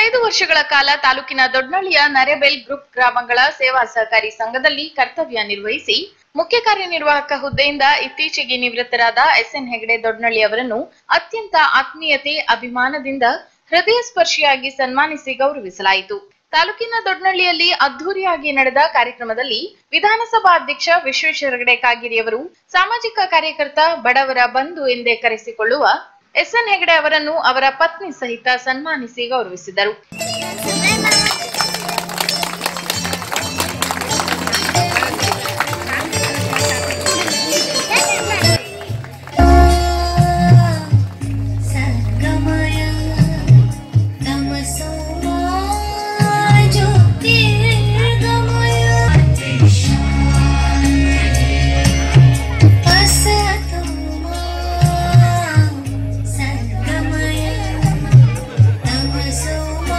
ಮೂವತ್ತೈದು ವರ್ಷಗಳ ಕಾಲ ತಾಲೂಕಿನ ದೊಡ್ನಳ್ಳಿಯ ನರೆಬೆಲ್ ಗ್ರೂಪ್ ಗ್ರಾಮಗಳ ಸೇವಾ ಸಹಕಾರಿ ಸಂಘದಲ್ಲಿ ಕರ್ತವ್ಯ ನಿರ್ವಹಿಸಿ ಮುಖ್ಯ ಕಾರ್ಯನಿರ್ವಾಹಕ ಹುದ್ದೆಯಿಂದ ಇತ್ತೀಚೆಗೆ ನಿವೃತ್ತರಾದ ಎಸ್ಎನ್ ಹೆಗಡೆ ದೊಡ್ನಳ್ಳಿ ಅವರನ್ನು ಅತ್ಯಂತ ಆತ್ಮೀಯತೆ ಅಭಿಮಾನದಿಂದ ಹೃದಯ ಸ್ಪರ್ಶಿಯಾಗಿ ಸನ್ಮಾನಿಸಿ ಗೌರವಿಸಲಾಯಿತು ತಾಲೂಕಿನ ದೊಡ್ನಳ್ಳಿಯಲ್ಲಿ ಅದ್ದೂರಿಯಾಗಿ ನಡೆದ ಕಾರ್ಯಕ್ರಮದಲ್ಲಿ ವಿಧಾನಸಭಾ ಅಧ್ಯಕ್ಷ ವಿಶ್ವೇಶ್ವರ ಹೆಗಡೆ ಕಾಗೇರಿಯವರು ಸಾಮಾಜಿಕ ಕಾರ್ಯಕರ್ತ ಬಡವರ ಬಂಧು ಎಂದೇ ಕರೆಸಿಕೊಳ್ಳುವ ಎಸ್ಎನ್ ಹೆಗಡೆ ಅವರನ್ನು ಅವರ ಪತ್ನಿ ಸಹಿತ ಸನ್ಮಾನಿಸಿ ಗೌರವಿಸಿದರು ಸರ್ಗಮಯ ತಮಸೋಮಾ ಜ್ಯೋತಿರ್ಗಮಯ ಅಸತೋಮಾ ಸರ್ಗಮಯ ತಮಸೋಮಾ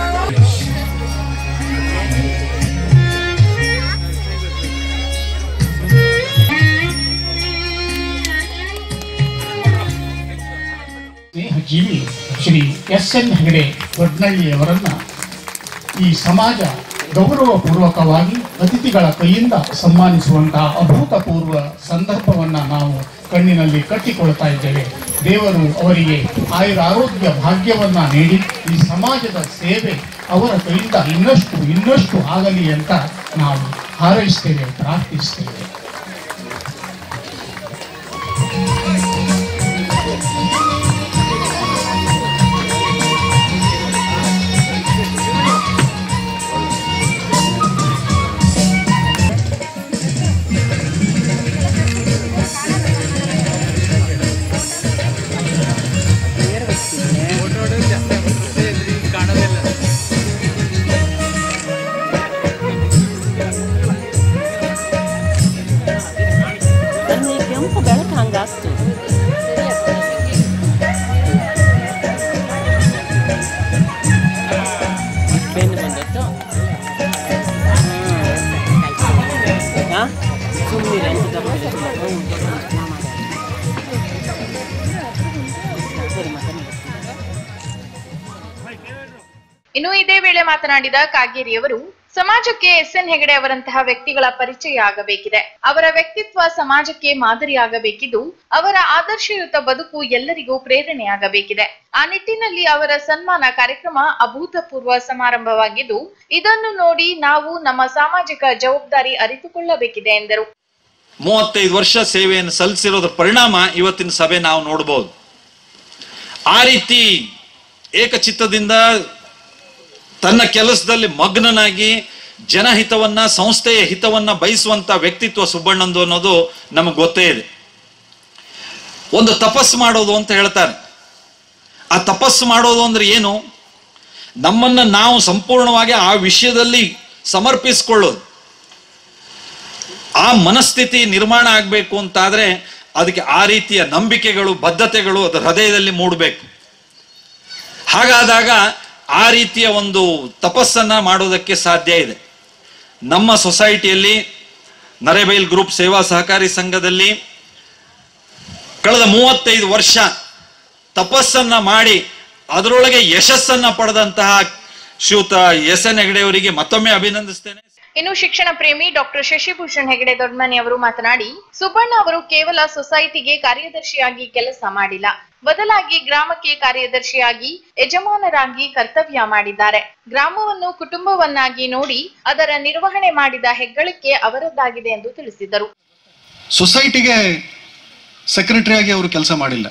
ಸ್ನೇಹಜೀವಿ ಶ್ರೀ ಎಸ್ ಎನ್ ಹೆಗಡೆ ದೊಡ್ನಳ್ಳಿಯವರನ್ನ ಈ ಸಮಾಜ ಗೌರವಪೂರ್ವಕವಾಗಿ ಅತಿಥಿಗಳ ಕೈಯಿಂದ ಸನ್ಮಾನಿಸುವಂತಹ ಅಭೂತಪೂರ್ವ ಸಂದರ್ಭವನ್ನ ನಾವು ಕಣ್ಣಿನಲ್ಲಿ ಕಟ್ಟಿಕೊಳ್ತಾ ಇದ್ದೇವೆ ದೇವರು ಅವರಿಗೆ ಆಯುರ ಆರೋಗ್ಯ ಭಾಗ್ಯವನ್ನ ನೀಡಿ ಈ ಸಮಾಜದ ಸೇವೆ ಅವರ ಕೈಯಿಂದ ಇನ್ನಷ್ಟು ಇನ್ನಷ್ಟು ಆಗಲಿ ಅಂತ ನಾವು ಹಾರೈಸ್ತೇವೆ ಪ್ರಾರ್ಥಿಸ್ತೇವೆ ನನ್ನ ಕೆಂಪು ಬೆಳಕು ಹಂಗಾಸ್ತು ಬೆನ್ನು ಬಂದದ್ದು ಹಾಂ ಸುಮ್ಮನೆ ಅಂತ ತಪ್ಪಿಲ್ಲ ಸರಿ ಮಾತಾಡಿ ಇನ್ನು ಇದೇ ವೇಳೆ ಮಾತನಾಡಿದ ಕಾಗೇರಿಯವರು ಸಮಾಜಕ್ಕೆ ಎಸ್ಎನ್ ಹೆಗಡೆ ಅವರಂತಹ ವ್ಯಕ್ತಿಗಳ ಪರಿಚಯ ಆಗಬೇಕಿದೆ ಅವರ ವ್ಯಕ್ತಿತ್ವ ಸಮಾಜಕ್ಕೆ ಮಾದರಿಯಾಗಬೇಕಿದ್ದು ಅವರ ಆದರ್ಶಯುತ ಬದುಕು ಎಲ್ಲರಿಗೂ ಪ್ರೇರಣೆಯಾಗಬೇಕಿದೆ ಆ ನಿಟ್ಟಿನಲ್ಲಿ ಅವರ ಸನ್ಮಾನ ಕಾರ್ಯಕ್ರಮ ಅಭೂತಪೂರ್ವ ಸಮಾರಂಭವಾಗಿದ್ದು ಇದನ್ನು ನೋಡಿ ನಾವು ನಮ್ಮ ಸಾಮಾಜಿಕ ಜವಾಬ್ದಾರಿ ಅರಿತುಕೊಳ್ಳಬೇಕಿದೆ ಎಂದರು ಮೂವತ್ತೈದು ವರ್ಷ ಸೇವೆಯನ್ನು ಸಲ್ಲಿಸಿರೋದ್ರ ಪರಿಣಾಮ ಇವತ್ತಿನ ಸಭೆ ನಾವು ನೋಡಬಹುದು ಆ ರೀತಿ ಏಕಚಿತ್ತದಿಂದ ತನ್ನ ಕೆಲಸದಲ್ಲಿ ಮಗ್ನನಾಗಿ ಜನಹಿತವನ್ನ ಸಂಸ್ಥೆಯ ಹಿತವನ್ನ ಬಯಸುವಂತ ವ್ಯಕ್ತಿತ್ವ ಸುಬ್ಬಣ್ಣಂದು ಅನ್ನೋದು ನಮಗೆ ಗೊತ್ತೇ ಇದೆ ಒಂದು ತಪಸ್ಸು ಮಾಡೋದು ಅಂತ ಹೇಳ್ತಾರೆ ಆ ತಪಸ್ಸು ಮಾಡೋದು ಅಂದ್ರೆ ಏನು ನಮ್ಮನ್ನ ನಾವು ಸಂಪೂರ್ಣವಾಗಿ ಆ ವಿಷಯದಲ್ಲಿ ಸಮರ್ಪಿಸಿಕೊಳ್ಳೋದು ಆ ಮನಸ್ಥಿತಿ ನಿರ್ಮಾಣ ಆಗಬೇಕು ಅಂತಾದ್ರೆ ಅದಕ್ಕೆ ಆ ರೀತಿಯ ನಂಬಿಕೆಗಳು ಬದ್ಧತೆಗಳು ಅದರ ಹೃದಯದಲ್ಲಿ ಮೂಡಬೇಕು ಹಾಗಾದಾಗ ಆ ರೀತಿಯ ಒಂದು ತಪಸ್ಸನ್ನ ಮಾಡೋದಕ್ಕೆ ಸಾಧ್ಯ ಇದೆ ನಮ್ಮ ಸೊಸೈಟಿಯಲ್ಲಿ ನರೇಬೈಲ್ ಗ್ರೂಪ್ ಸೇವಾ ಸಹಕಾರಿ ಸಂಘದಲ್ಲಿ ಕಳೆದ ಮೂವತ್ತೈದು ವರ್ಷ ತಪಸ್ಸನ್ನ ಮಾಡಿ ಅದರೊಳಗೆ ಯಶಸ್ಸನ್ನ ಪಡೆದಂತಹ ಶ್ರೀಯುತ ಎಸ್ ಎನ್ ಹೆಗಡೆಯವರಿಗೆ ಮತ್ತೊಮ್ಮೆ ಅಭಿನಂದಿಸ್ತೇನೆ ಇನ್ನು ಶಿಕ್ಷಣ ಪ್ರೇಮಿ ಡಾಕ್ಟರ್ ಶಶಿಭೂಷಣ್ ಹೆಗಡೆ ದೊಡ್ಮನಿ ಅವರು ಮಾತನಾಡಿ ಸುಬ್ಬಣ್ಣ ಅವರು ಕೇವಲ ಸೊಸೈಟಿಗೆ ಕಾರ್ಯದರ್ಶಿಯಾಗಿ ಕೆಲಸ ಮಾಡಿಲ್ಲ ಬದಲಾಗಿ ಗ್ರಾಮಕ್ಕೆ ಕಾರ್ಯದರ್ಶಿಯಾಗಿ ಯಜಮಾನರಾಗಿ ಕರ್ತವ್ಯ ಮಾಡಿದ್ದಾರೆ ಗ್ರಾಮವನ್ನು ಕುಟುಂಬವನ್ನಾಗಿ ನೋಡಿ ಅದರ ನಿರ್ವಹಣೆ ಮಾಡಿದ ಹೆಗ್ಗಳಿಕೆ ಅವರದ್ದಾಗಿದೆ ಎಂದು ತಿಳಿಸಿದರು ಸೊಸೈಟಿಗೆ ಸೆಕ್ರೆಟರಿ ಆಗಿ ಅವರು ಕೆಲಸ ಮಾಡಿಲ್ಲ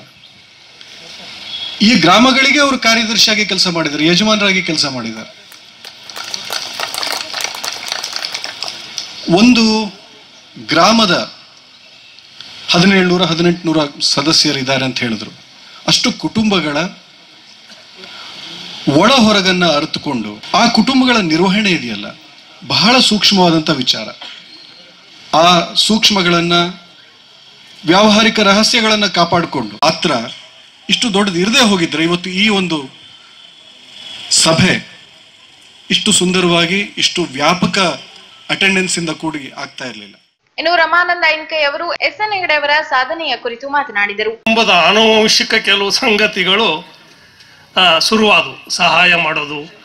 ಈ ಗ್ರಾಮಗಳಿಗೆ ಅವರು ಕಾರ್ಯದರ್ಶಿಯಾಗಿ ಕೆಲಸ ಮಾಡಿದ್ದಾರೆ ಯಜಮಾನರಾಗಿ ಕೆಲಸ ಮಾಡಿದ್ದಾರೆ ಒಂದು ಗ್ರಾಮದ ಹದಿನೇಳುನೂರ ಹದಿನೆಂಟುನೂರ ಸದಸ್ಯರಿದ್ದಾರೆ ಅಂತ ಹೇಳಿದ್ರು ಅಷ್ಟು ಕುಟುಂಬಗಳ ಒಳ ಹೊರಗನ್ನ ಅರಿತುಕೊಂಡು ಆ ಕುಟುಂಬಗಳ ನಿರ್ವಹಣೆ ಇದೆಯಲ್ಲ ಬಹಳ ಸೂಕ್ಷ್ಮವಾದಂಥ ವಿಚಾರ ಆ ಸೂಕ್ಷ್ಮಗಳನ್ನ ವ್ಯಾವಹಾರಿಕ ರಹಸ್ಯಗಳನ್ನ ಕಾಪಾಡಿಕೊಂಡು ಮಾತ್ರ ಇಷ್ಟು ದೊಡ್ಡದು ಇರದೇ ಹೋಗಿದ್ರೆ ಇವತ್ತು ಈ ಒಂದು ಸಭೆ ಇಷ್ಟು ಸುಂದರವಾಗಿ ಇಷ್ಟು ವ್ಯಾಪಕ ಅಟೆಂಡೆನ್ಸ್ ಇಂದ ಕೂಡಿ ಆಗ್ತಾ ಇರಲಿಲ್ಲ ಇನ್ನು ರಮಾನಂದ ಐನ್ಕೈ ಅವರು ಎಸ್ ಎನ್ ಹೆಗಡೆ ಅವರ ಸಾಧನೆಯ ಕುರಿತು ಮಾತನಾಡಿದರು ಕುಟುಂಬದ ಆನುವಂಶಿಕ ಕೆಲವು ಸಂಗತಿಗಳು ಆ, ಶುರುವಾದವು ಸಹಾಯ ಮಾಡೋದು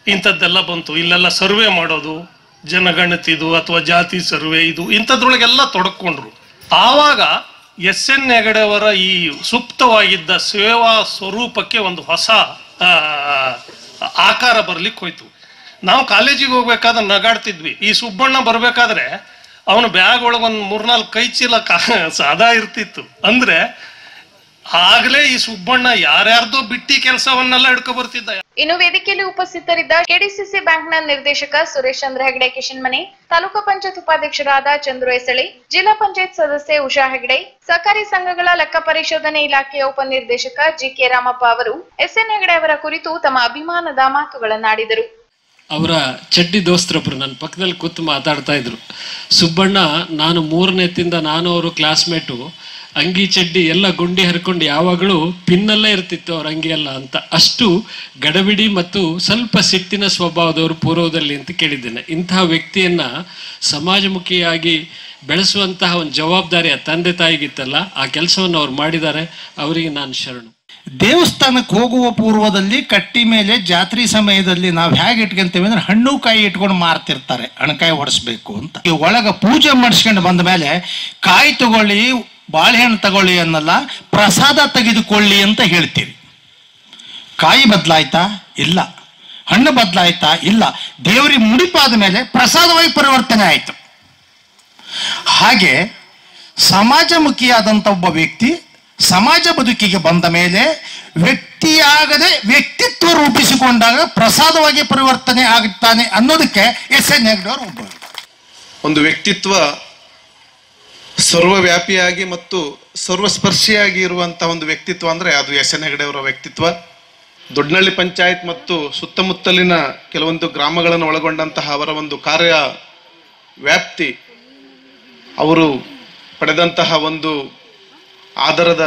ಇಂಥದ್ದೆಲ್ಲ ಬಂತು ಇಲ್ಲೆಲ್ಲ ಸರ್ವೆ ಮಾಡೋದು ಜನಗಣತಿದು ಅಥವಾ ಜಾತಿ ಸರ್ವೆ ಇದು ಇಂಥದ್ರೊಳಗೆಲ್ಲ ತೊಡಕೊಂಡ್ರು ಆವಾಗ ಎಸ್ ಎನ್ ಹೆಗಡೆ ಅವರ ಈ ಸುಪ್ತವಾಗಿದ್ದ ಸೇವಾ ಸ್ವರೂಪಕ್ಕೆ ಒಂದು ಹೊಸ ಆ, ಆಕಾರ ಬರ್ಲಿಕ್ಕೆ ಹೋಯ್ತು ನಾವು ಕಾಲೇಜಿಗೆ ಹೋಗ್ಬೇಕಾದ್ರೆ ನಗಾಡ್ತಿದ್ವಿ ಈ ಸುಬ್ಬಣ್ಣ ಬರ್ಬೇಕಾದ್ರೆ ಅವನ ಬ್ಯಾಗ್ ಒಳಗೆ ಒಂದು ಮೂರ್ನಾಲ್ಕು ಕೈ ಚೀಲ ಕಾ ಸಾದಾ ಇರ್ತಿತ್ತು ಅಂದ್ರೆ ಆಗ್ಲೇ ಈ ಸುಬ್ಬಣ್ಣ ಯಾರ್ಯಾರ್ದೋ ಬಿಟ್ಟಿ ಕೆಲಸವನ್ನೆಲ್ಲ ಹಿಡ್ಕೊ ಬರ್ತಿದ್ದ ಇನ್ನು ವೇದಿಕೆಯಲ್ಲಿ ಉಪಸ್ಥಿತರಿದ್ದ ಕೆಡಿಸಿಸಿ ಬ್ಯಾಂಕ್ನ ನಿರ್ದೇಶಕ ಸುರೇಶ್ ಚಂದ್ರ ಹೆಗಡೆ ಕಿಶನ್ಮನೆ ತಾಲೂಕು ಪಂಚಾಯತ್ ಉಪಾಧ್ಯಕ್ಷರಾದ ಚಂದ್ರು ಎಸಳಿ ಜಿಲ್ಲಾ ಪಂಚಾಯತ್ ಸದಸ್ಯೆ ಉಷಾ ಹೆಗಡೆ ಸಹಕಾರಿ ಸಂಘಗಳ ಲೆಕ್ಕ ಪರಿಶೋಧನೆ ಇಲಾಖೆಯ ಉಪನಿರ್ದೇಶಕ ಜಿಕೆ ರಾಮಪ್ಪ ಅವರು ಎಸ್ಎನ್ ಹೆಗಡೆ ಅವರ ಕುರಿತು ತಮ್ಮ ಅಭಿಮಾನದ ಮಾತುಗಳನ್ನಾಡಿದರು ಅವರ ಚಡ್ಡಿ ದೋಸ್ತರೊಬ್ರು ನನ್ನ ಪಕ್ಕದಲ್ಲಿ ಕೂತು ಮಾತಾಡ್ತಾ ಇದ್ರು ಸುಬ್ಬಣ್ಣ ನಾನು ಮೂರನೇತಿಂದ ನಾನು ಅವರು ಕ್ಲಾಸ್ಮೇಟು ಅಂಗಿ ಚಡ್ಡಿ ಎಲ್ಲ ಗುಂಡಿ ಹರ್ಕೊಂಡು ಯಾವಾಗಲೂ ಪಿನ್ನಲ್ಲೇ ಇರ್ತಿತ್ತು ಅವ್ರ ಅಂಗಿ ಎಲ್ಲ ಅಂತ ಅಷ್ಟು ಗಡಬಿಡಿ ಮತ್ತು ಸ್ವಲ್ಪ ಸಿಟ್ಟಿನ ಸ್ವಭಾವದವರು ಪೂರ್ವದಲ್ಲಿ ಅಂತ ಕೇಳಿದ್ದೇನೆ ಇಂತಹ ವ್ಯಕ್ತಿಯನ್ನ ಸಮಾಜಮುಖಿಯಾಗಿ ಬೆಳೆಸುವಂತಹ ಒಂದು ಜವಾಬ್ದಾರಿ ಆ ತಂದೆ ತಾಯಿಗಿತ್ತಲ್ಲ ಆ ಕೆಲಸವನ್ನು ಅವ್ರು ಮಾಡಿದ್ದಾರೆ ಅವರಿಗೆ ನಾನು ಶರಣು ದೇವಸ್ಥಾನಕ್ಕೆ ಹೋಗುವ ಪೂರ್ವದಲ್ಲಿ ಕಟ್ಟಿ ಮೇಲೆ ಜಾತ್ರೆ ಸಮಯದಲ್ಲಿ ನಾವು ಹೇಗೆ ಇಟ್ಕೊಂತೀವಿ ಅಂದ್ರೆ ಹಣ್ಣು ಕಾಯಿ ಇಟ್ಕೊಂಡು ಮಾರ್ತಿರ್ತಾರೆ ಹಣಕಾಯಿ ಹೊಡಿಸ್ಬೇಕು ಅಂತ ಈ ಒಳಗ ಪೂಜೆ ಮಾಡಿಸ್ಕೊಂಡು ಬಂದ ಮೇಲೆ ಕಾಯಿ ತಗೊಳ್ಳಿ ಬಾಳೆಹಣ್ಣು ತಗೊಳ್ಳಿ ಅನ್ನಲ್ಲ ಪ್ರಸಾದ ತೆಗೆದುಕೊಳ್ಳಿ ಅಂತ ಹೇಳ್ತೀವಿ ಕಾಯಿ ಬದಲಾಯ್ತಾ ಇಲ್ಲ ಹಣ್ಣು ಬದಲಾಯ್ತಾ ಇಲ್ಲ ದೇವರಿಗೆ ಮುಡಿಪಾದ ಮೇಲೆ ಪ್ರಸಾದವಾಗಿ ಪರಿವರ್ತನೆ ಆಯಿತು ಹಾಗೆ ಸಮಾಜಮುಖಿಯಾದಂಥ ಒಬ್ಬ ವ್ಯಕ್ತಿ ಸಮಾಜ ಬದುಕಿಗೆ ಬಂದ ಮೇಲೆ ವ್ಯಕ್ತಿಯಾಗದೆ ವ್ಯಕ್ತಿತ್ವ ರೂಪಿಸಿಕೊಂಡಾಗ ಪ್ರಸಾದವಾಗಿ ಪರಿವರ್ತನೆ ಆಗುತ್ತಾನೆ ಅನ್ನೋದಕ್ಕೆ ಎಸ್ ಎನ್ ಹೆಗ್ಡೆ ಅವರು ಒಬ್ಬರು ಒಂದು ವ್ಯಕ್ತಿತ್ವ ಸರ್ವವ್ಯಾಪಿಯಾಗಿ ಮತ್ತು ಸರ್ವಸ್ಪರ್ಶಿಯಾಗಿ ಇರುವಂತಹ ಒಂದು ವ್ಯಕ್ತಿತ್ವ ಅಂದ್ರೆ ಅದು ಎಸ್ ಎನ್ ಹೆಗಡೆ ಅವರ ವ್ಯಕ್ತಿತ್ವ ದೊಡ್ಡನಳ್ಳಿ ಪಂಚಾಯತ್ ಮತ್ತು ಸುತ್ತಮುತ್ತಲಿನ ಕೆಲವೊಂದು ಗ್ರಾಮಗಳನ್ನು ಒಳಗೊಂಡಂತಹ ಅವರ ಒಂದು ಕಾರ್ಯ ವ್ಯಾಪ್ತಿ ಅವರು ಪಡೆದಂತಹ ಒಂದು ಆಧಾರದ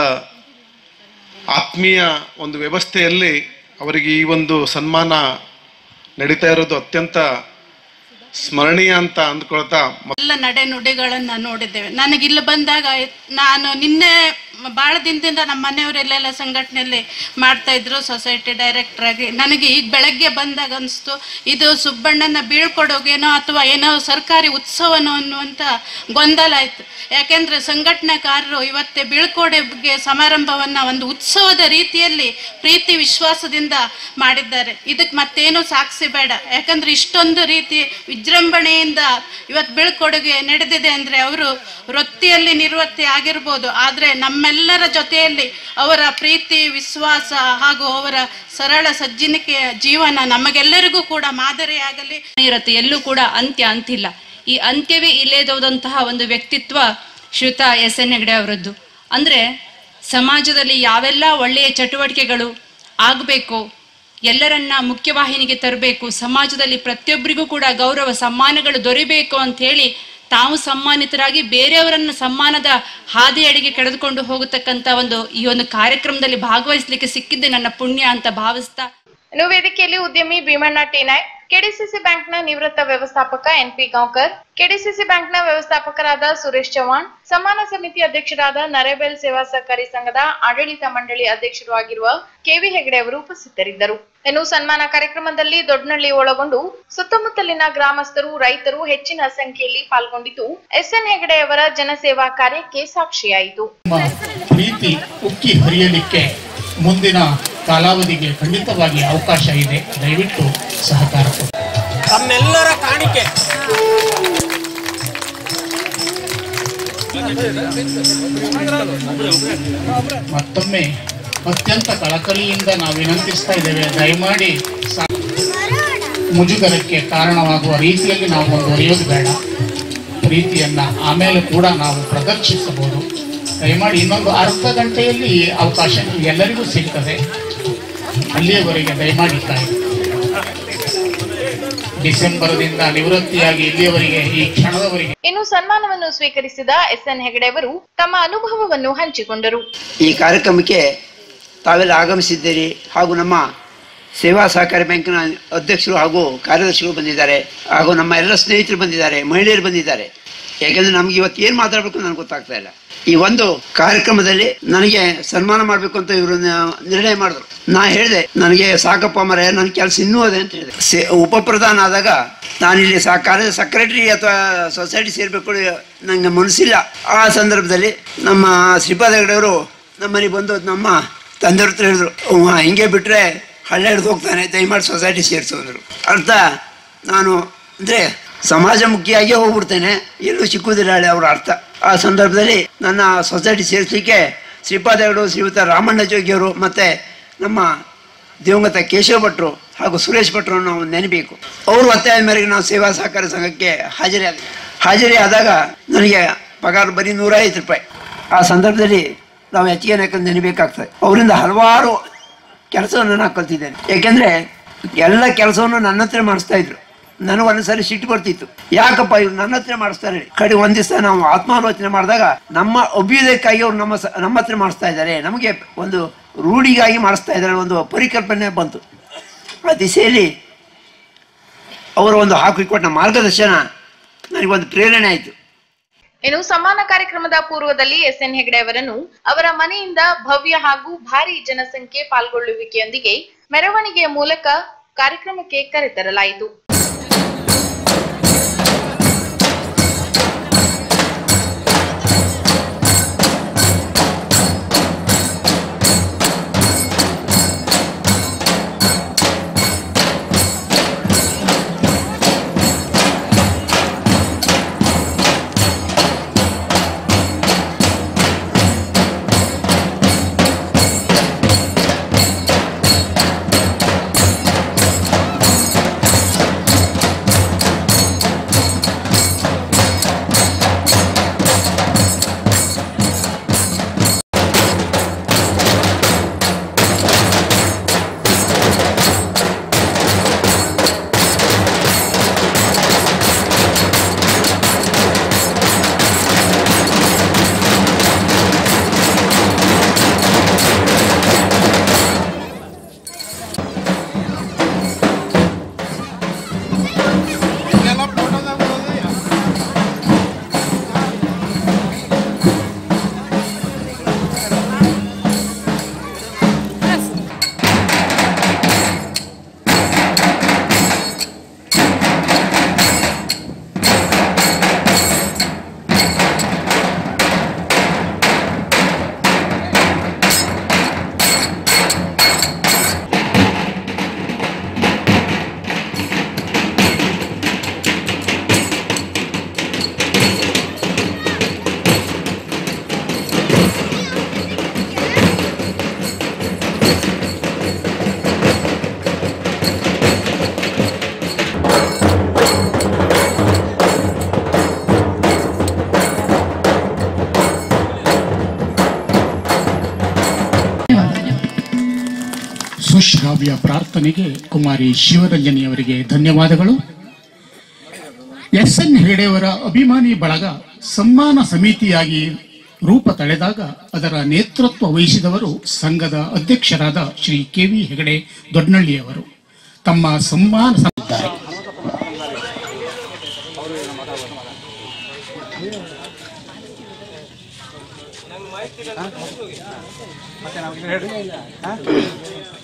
ಆತ್ಮೀಯ ಒಂದು ವ್ಯವಸ್ಥೆಯಲ್ಲಿ ಅವರಿಗೆ ಈ ಒಂದು ಸನ್ಮಾನ ನಡೀತಾ ಇರೋದು ಅತ್ಯಂತ ಸ್ಮರಣೀಯ ಅಂತ ಅಂದ್ಕೊಳ್ತಾ ಎಲ್ಲ ನಡೆ ನುಡಿಗಳನ್ನ ನೋಡಿದ್ದೇವೆ ನನಗೆ ಇಲ್ಲಿ ಬಂದಾಗ ನಾನು ನಿನ್ನೆ ಬಹಳ ದಿನದಿಂದ ನಮ್ಮ ಮನೆಯವರೆಲ್ಲೆಲ್ಲ ಸಂಘಟನೆಯಲ್ಲಿ ಮಾಡ್ತಾ ಇದ್ರು ಸೊಸೈಟಿ ಡೈರೆಕ್ಟರ್ ಆಗಿ ನನಗೆ ಈಗ ಬೆಳಗ್ಗೆ ಬಂದಾಗ ಅನಿಸ್ತು ಇದು ಸುಬ್ಬಣ್ಣನ ಬೀಳ್ಕೊಡೋಗೇನೋ ಅಥವಾ ಏನೋ ಸರ್ಕಾರಿ ಉತ್ಸವನೋ ಅನ್ನುವಂಥ ಗೊಂದಲ ಆಯ್ತು ಯಾಕೆಂದ್ರೆ ಸಂಘಟನೆಕಾರರು ಇವತ್ತೇ ಬೀಳ್ಕೊಡುಗೆ ಸಮಾರಂಭವನ್ನ ಒಂದು ಉತ್ಸವದ ರೀತಿಯಲ್ಲಿ ಪ್ರೀತಿ ವಿಶ್ವಾಸದಿಂದ ಮಾಡಿದ್ದಾರೆ ಇದಕ್ಕೆ ಮತ್ತೇನು ಸಾಕ್ಷಿ ಬೇಡ ಯಾಕಂದ್ರೆ ಇಷ್ಟೊಂದು ರೀತಿ ವಿಜೃಂಭಣೆಯಿಂದ ಇವತ್ತು ಬೀಳ್ಕೊಡುಗೆ ನಡೆದಿದೆ ಅಂದ್ರೆ ಅವರು ವೃತ್ತಿಯಲ್ಲಿ ನಿರ್ವೃತ್ತಿ ಆಗಿರ್ಬೋದು ಆದ್ರೆ ನಮ್ಮೆಲ್ಲರ ಜೊತೆಯಲ್ಲಿ ಅವರ ಪ್ರೀತಿ ವಿಶ್ವಾಸ ಹಾಗೂ ಅವರ ಸರಳ ಸಜ್ಜನಿಕೆಯ ಜೀವನ ನಮಗೆಲ್ಲರಿಗೂ ಕೂಡ ಮಾದರಿಯಾಗಲಿ ಇರುತ್ತೆ ಎಲ್ಲೂ ಕೂಡ ಅಂತ್ಯ ಅಂತಿಲ್ಲ ಈ ಅಂತ್ಯವೇ ಇಲ್ಲೇದೋದಂತಹ ಒಂದು ವ್ಯಕ್ತಿತ್ವ ಶ್ರೀಯುತ ಎಸ್ ಎನ್ ಹೆಗಡೆ ಅವರದ್ದು ಅಂದ್ರೆ ಸಮಾಜದಲ್ಲಿ ಯಾವೆಲ್ಲ ಒಳ್ಳೆಯ ಚಟುವಟಿಕೆಗಳು ಆಗಬೇಕು ಎಲ್ಲರನ್ನ ಮುಖ್ಯವಾಹಿನಿಗೆ ತರಬೇಕು ಸಮಾಜದಲ್ಲಿ ಪ್ರತಿಯೊಬ್ಬರಿಗೂ ಕೂಡ ಗೌರವ ಸಮ್ಮಾನಗಳು ದೊರೆಯಬೇಕು ಅಂತ ಹೇಳಿ ತಾವು ಸಮ್ಮಾನಿತರಾಗಿ ಬೇರೆಯವರನ್ನ ಸಮ್ಮಾನದ ಹಾದಿಯಡಿಗೆ ಕಳೆದುಕೊಂಡು ಹೋಗತಕ್ಕಂತ ಒಂದು ಈ ಒಂದು ಕಾರ್ಯಕ್ರಮದಲ್ಲಿ ಭಾಗವಹಿಸಲಿಕ್ಕೆ ಸಿಕ್ಕಿದ್ದೆ ನನ್ನ ಪುಣ್ಯ ಅಂತ ಭಾವಿಸ್ತಾ ಇನ್ನು ವೇದಿಕೆಯಲ್ಲಿ ಉದ್ಯಮಿ ಭೀಮಣ್ಣ ಟಿನಾಯ್ ಕೆಡಿಸಿಸಿ ಬ್ಯಾಂಕ್ನ ನಿವೃತ್ತ ವ್ಯವಸ್ಥಾಪಕ ಎನ್ ಪಿ ಗಾಂವ್ಕರ್ ಕೆಡಿಸಿಸಿ ಬ್ಯಾಂಕ್ನ ವ್ಯವಸ್ಥಾಪಕರಾದ ಸುರೇಶ್ ಚೌಹಾಣ್ ಸಮ್ಮಾನ ಸಮಿತಿ ಅಧ್ಯಕ್ಷರಾದ ನರೇಬೆಲ್ ಸೇವಾ ಸಹಕಾರಿ ಸಂಘದ ಆಡಳಿತ ಮಂಡಳಿ ಅಧ್ಯಕ್ಷರು ಆಗಿರುವ ಕೆವಿ ಹೆಗಡೆ ಅವರು ಉಪಸ್ಥಿತರಿದ್ದರು ಇನ್ನು ಸನ್ಮಾನ ಕಾರ್ಯಕ್ರಮದಲ್ಲಿ ದೊಡ್ಡನಳ್ಳಿ ಒಳಗೊಂಡು ಸುತ್ತಮುತ್ತಲಿನ ಗ್ರಾಮಸ್ಥರು ರೈತರು ಹೆಚ್ಚಿನ ಸಂಖ್ಯೆಯಲ್ಲಿ ಪಾಲ್ಗೊಂಡಿದ್ದು ಎಸ್ಎನ್ ಹೆಗಡೆ ಅವರ ಜನಸೇವಾ ಕಾರ್ಯಕ್ಕೆ ಸಾಕ್ಷಿಯಾಯಿತು ನಿಮ್ಮ ಪ್ರೀತಿ ಉಕ್ಕಿ ಹರಿಯಲಿಕ್ಕೆ ಮುಂದಿನ ಕಾಲಾವಧಿಗೆ ಖಂಡಿತವಾಗಿ ಅವಕಾಶ ಇದೆ ದಯವಿಟ್ಟು ಸಹಕಾರ ಕೊಡಿ ತಮ್ಮೆಲ್ಲರ ಕಾಣಿಕೆ ಮತ್ತೊಮ್ಮೆ ಅತ್ಯಂತ ಕಳಕಳಿಯಿಂದ ನಾವು ವಿನಂತಿಸ್ತಾ ಇದ್ದೇವೆ ದಯಮಾಡಿ ಸಾ- ಮುಜುಗರಕ್ಕೆ ಕಾರಣವಾಗುವ ರೀತಿಯಲ್ಲಿ ನಾವು ಮುಂದುವರಿಯೋದು ಬೇಡ ಪ್ರೀತಿಯನ್ನ ಆಮೇಲೆ ಕೂಡ ನಾವು ಪ್ರದರ್ಶಿಸಬಹುದು ದಯಮಾಡಿ ಇನ್ನೊಂದು ಅರ್ಧ ಗಂಟೆಯಲ್ಲಿ ಅವಕಾಶ ಎಲ್ಲರಿಗೂ ಸಿಗ್ತದೆ ಅಲ್ಲಿಯವರೆಗೆ ದಯಮಾಡಿ ಕಾಯಿ ಡಿಸೆಂಬರ್ದಿಂದ ನಿವೃತ್ತಿಯಾಗಿ ಇಲ್ಲಿಯವರೆಗೆ ಈ ಕ್ಷಣದವರೆಗೆ ಇನ್ನು ಸನ್ಮಾನವನ್ನು ಸ್ವೀಕರಿಸಿದ ಎಸ್ಎನ್ ಹೆಗಡೆ ಅವರು ತಮ್ಮ ಅನುಭವವನ್ನು ಹಂಚಿಕೊಂಡರು ಈ ಕಾರ್ಯಕ್ರಮಕ್ಕೆ ತಾವೆಲ್ಲ ಆಗಮಿಸಿದ್ದೀರಿ ಹಾಗೂ ನಮ್ಮ ಸೇವಾ ಸಹಕಾರಿ ಬ್ಯಾಂಕಿನ ಅಧ್ಯಕ್ಷರು ಹಾಗೂ ಕಾರ್ಯದರ್ಶಿಗಳು ಬಂದಿದ್ದಾರೆ ಹಾಗೂ ನಮ್ಮ ಎಲ್ಲ ಸ್ನೇಹಿತರು ಬಂದಿದ್ದಾರೆ ಮಹಿಳೆಯರು ಬಂದಿದ್ದಾರೆ ಯಾಕೆಂದ್ರೆ ನಮ್ಗೆ ಇವತ್ತು ಏನ್ ಮಾತಾಡ್ಬೇಕು ನನಗೆ ಗೊತ್ತಾಗ್ತಾ ಇಲ್ಲ ಈ ಒಂದು ಕಾರ್ಯಕ್ರಮದಲ್ಲಿ ನನಗೆ ಸನ್ಮಾನ ಮಾಡ್ಬೇಕು ಅಂತ ಇವರು ನಿರ್ಣಯ ಮಾಡಿದ್ರು ನಾ ಹೇಳಿದೆ ನನಗೆ ಸಾಕಪ್ಪ ಮರೆ ನನ್ನ ಕೆಲಸ ಇನ್ನೂ ಅದೇ ಅಂತ ಹೇಳಿದೆ ಸೇ- ಉಪಪ್ರಧಾನ ಆದಾಗ ನಾನಿಲ್ಲಿ ಸಾ ಕಾಲೇಜ್ ಸೆಕ್ರೆಟರಿ ಅಥವಾ ಸೊಸೈಟಿ ಸೇರ್ಬೇಕು ನಂಗೆ ಮನಸ್ಸಿಲ್ಲ ಆ ಸಂದರ್ಭದಲ್ಲಿ ನಮ್ಮ ಶ್ರೀಪಾದ ಹೆಗಡೆಯವರು ನಮ್ಮನೆಗೆ ಬಂದು ನಮ್ಮ ತಂದೆಯವ್ರ ಹತ್ರ ಹೇಳಿದ್ರು "ಅವ್ವ, ಹಿಂಗೆ ಬಿಟ್ರೆ ಹಳ್ಳ ಹಿಡ್ದು ಹೋಗ್ತಾನೆ ದಯಮಾಡಿ ಸೊಸೈಟಿ ಸೇರಿಸು ಅಂದರು ಅರ್ಥ ನಾನು ಅಂದರೆ ಸಮಾಜಮುಖಿಯಾಗಿ ಹೋಗ್ಬಿಡ್ತೇನೆ ಎಲ್ಲೂ ಸಿಕ್ಕುವುದಿಲ್ಲ ಹೇಳಿ ಅವರ ಅರ್ಥ ಆ ಸಂದರ್ಭದಲ್ಲಿ ನನ್ನ ಸೊಸೈಟಿ ಸೇರಿಸಲಿಕ್ಕೆ ಶ್ರೀಪಾದ ಹೆಗಡೆ ಶ್ರೀಯುತ ರಾಮಣ್ಣ ಜೋಗಿಯವರು ಮತ್ತು ನಮ್ಮ ದಿವಂಗತ ಕೇಶವ ಭಟ್ರು ಹಾಗೂ ಸುರೇಶ್ ಭಟ್ರು ನಾವು ನೆನಬೇಕು ಅವರು ಒತ್ತಾಯ ಮೇರೆಗೆ ನಾವು ಸೇವಾ ಸಹಕಾರ ಸಂಘಕ್ಕೆ ಹಾಜರಿ ಆದ ಹಾಜರಿ ಆದಾಗ ನನಗೆ ಪಗಾರ ಬರೀ ನೂರೈವತ್ತು ರೂಪಾಯಿ ಆ ಸಂದರ್ಭದಲ್ಲಿ ನಾವು ಹೆಚ್ಚಿಗೆ ಯಾಕಂದ್ರೆ ನೆನಬೇಕಾಗ್ತದೆ ಅವರಿಂದ ಹಲವಾರು ಕೆಲಸವನ್ನು ನಾನು ಕಲ್ತಿದ್ದೇನೆ ಏಕೆಂದರೆ ಎಲ್ಲ ಕೆಲಸವನ್ನು ನನ್ನ ಹತ್ರ ಮಾಡಿಸ್ತಾ ಇದ್ರು ನನಗೆ ಒಂದ್ಸರಿ ಸಿಟ್ಟು ಬರ್ತಿತ್ತು ಯಾಕಪ್ಪ ಇವ್ರು ನನ್ನ ಹತ್ರ ಮಾಡಿಸ್ತಾರೆ ಕಡೆ ಒಂದ್ ದಿವಸ ನಾವು ಆತ್ಮಾಲೋಚನೆ ಮಾಡಿದಾಗ ನಮ್ಮ ಅಭ್ಯುದಯಕ್ಕಾಗಿ ಅವ್ರು ನಮ್ಮ ಸ- ನಮ್ಮ ಹತ್ರ ಮಾಡಿಸ್ತಾ ಇದ್ದಾರೆ ನಮಗೆ ಒಂದು ರೂಢಿಗಾಗಿ ಮಾಡಿಸ್ತಾ ಇದ್ದಾರೆ ಒಂದು ಪರಿಕಲ್ಪನೆ ಬಂತು ಆ ದಿಸೆಯಲ್ಲಿ ಅವರ ಒಂದು ಹಾಕಿಕೊಟ್ಟ ಮಾರ್ಗದರ್ಶನ ನನಗೊಂದು ಪ್ರೇರಣೆ ಆಯಿತು ಇನ್ನು ಸಮಾನ ಕಾರ್ಯಕ್ರಮದ ಪೂರ್ವದಲ್ಲಿ ಎಸ್ಎನ್ ಹೆಗಡೆ ಅವರನ್ನು ಅವರ ಮನೆಯಿಂದ ಭವ್ಯ ಹಾಗೂ ಭಾರಿ ಜನಸಂಖ್ಯೆ ಪಾಲ್ಗೊಳ್ಳುವಿಕೆಯೊಂದಿಗೆ ಮೆರವಣಿಗೆಯ ಮೂಲಕ ಕಾರ್ಯಕ್ರಮಕ್ಕೆ ಕರೆತರಲಾಯಿತು ಸುಶ್ರಾವ್ಯ ಪ್ರಾರ್ಥನೆಗೆ ಕುಮಾರಿ ಶಿವರಂಜನಿಯವರಿಗೆ ಧನ್ಯವಾದಗಳು ಎಸ್ ಎನ್ ಹೆಗಡೆಯವರ ಅಭಿಮಾನಿ ಬಳಗ ಸಮ್ಮಾನ ಸಮಿತಿಯಾಗಿ ರೂಪ ತಳೆದಾಗ ಅದರ ನೇತೃತ್ವ ವಹಿಸಿದವರು ಸಂಘದ ಅಧ್ಯಕ್ಷರಾದ ಶ್ರೀ ಕೆ ವಿ ಹೆಗಡೆ ದೊಡ್ಡನಳ್ಳಿಯವರು ತಮ್ಮ ಸಮ್ಮಾನ ಸಲ್ಲಿಸಿದ್ದಾರೆ ಮತ್ತೆ ನಾವು ಹೇಳಿ